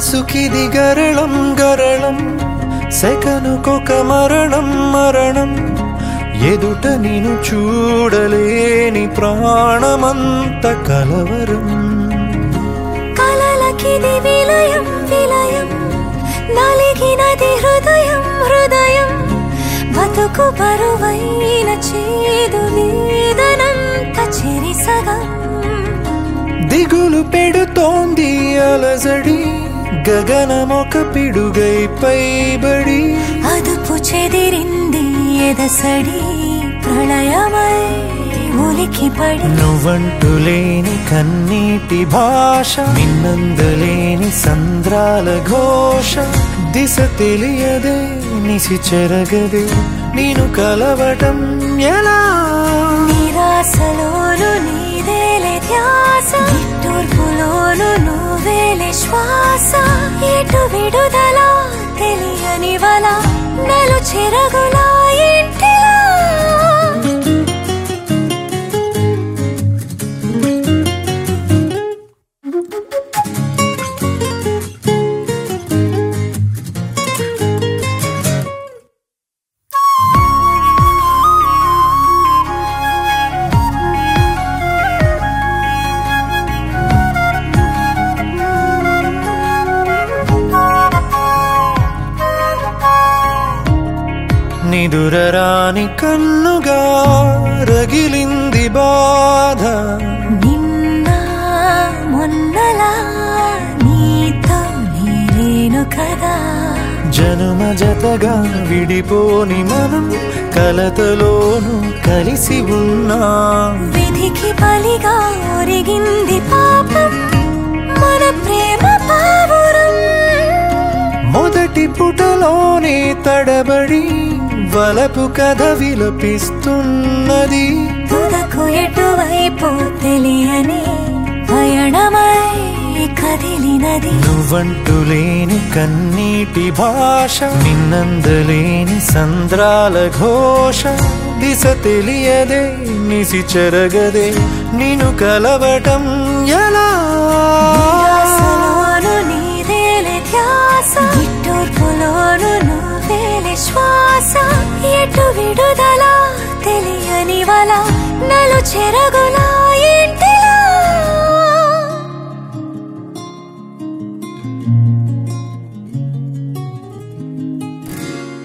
మనసుకిది గరళం గరళం సెకనుకొక మరణం మరణం ఎదుట నిను చూడలేని ప్రాణమంత కలవరం కలలకిది విలయం విలయం నలిగినది హృదయం హృదయం బతుకు బరువైన చేదు వేదనంత చెరిసగం దిగులు పెడుతోంది అలజడి గగనమొక పిడుగై పైబడి అదుపు చెదిరింది ఎదసడి ప్రళయమై ఉలికి పడి నువ్వంటూ లేని కన్నీటి భాష నిన్నందులేని సంద్రాల ఘోష దిశ తెలియదే నిసి చెరగదే నేను కలవటం ఎలా నిరాశలోను నీదేలే ధ్యాస నిట్టూర్పులోను నువ్వేలే శ్వాస ఎటు విడుదల తెలియని వల నలు చెరగులా ఇంటిలా నిదురరాని కన్నుగా రగిలింది బాధ నిన్న మొన్నలా నీతో నేనేను కదా జనుమ జతగా విడిపోని మనం కలతలోను కలిసి ఉన్నా విధికి బలిగా ఒరిగింది పాపం మన ప్రేమ పావురం మొదటి పుటలోనే తడబడి వలపు కథ విలపిస్తున్నది తుదకు ఎటువైపు తెలియని పయణమై కదిలినది నువ్వంటూ లేని కన్నీటి భాష నిన్నందలేని సంద్రాల ఘోష దిశ తెలియదే నిసి చెరగదే నిన్ను కలవటం ఎలా నిరాశలోను నీదేలే ధ్యాస నిట్టూర్పులోను నువ్వేలే శ్వాస ఎటు విడుదల తెలియని వల నలు చెరగులా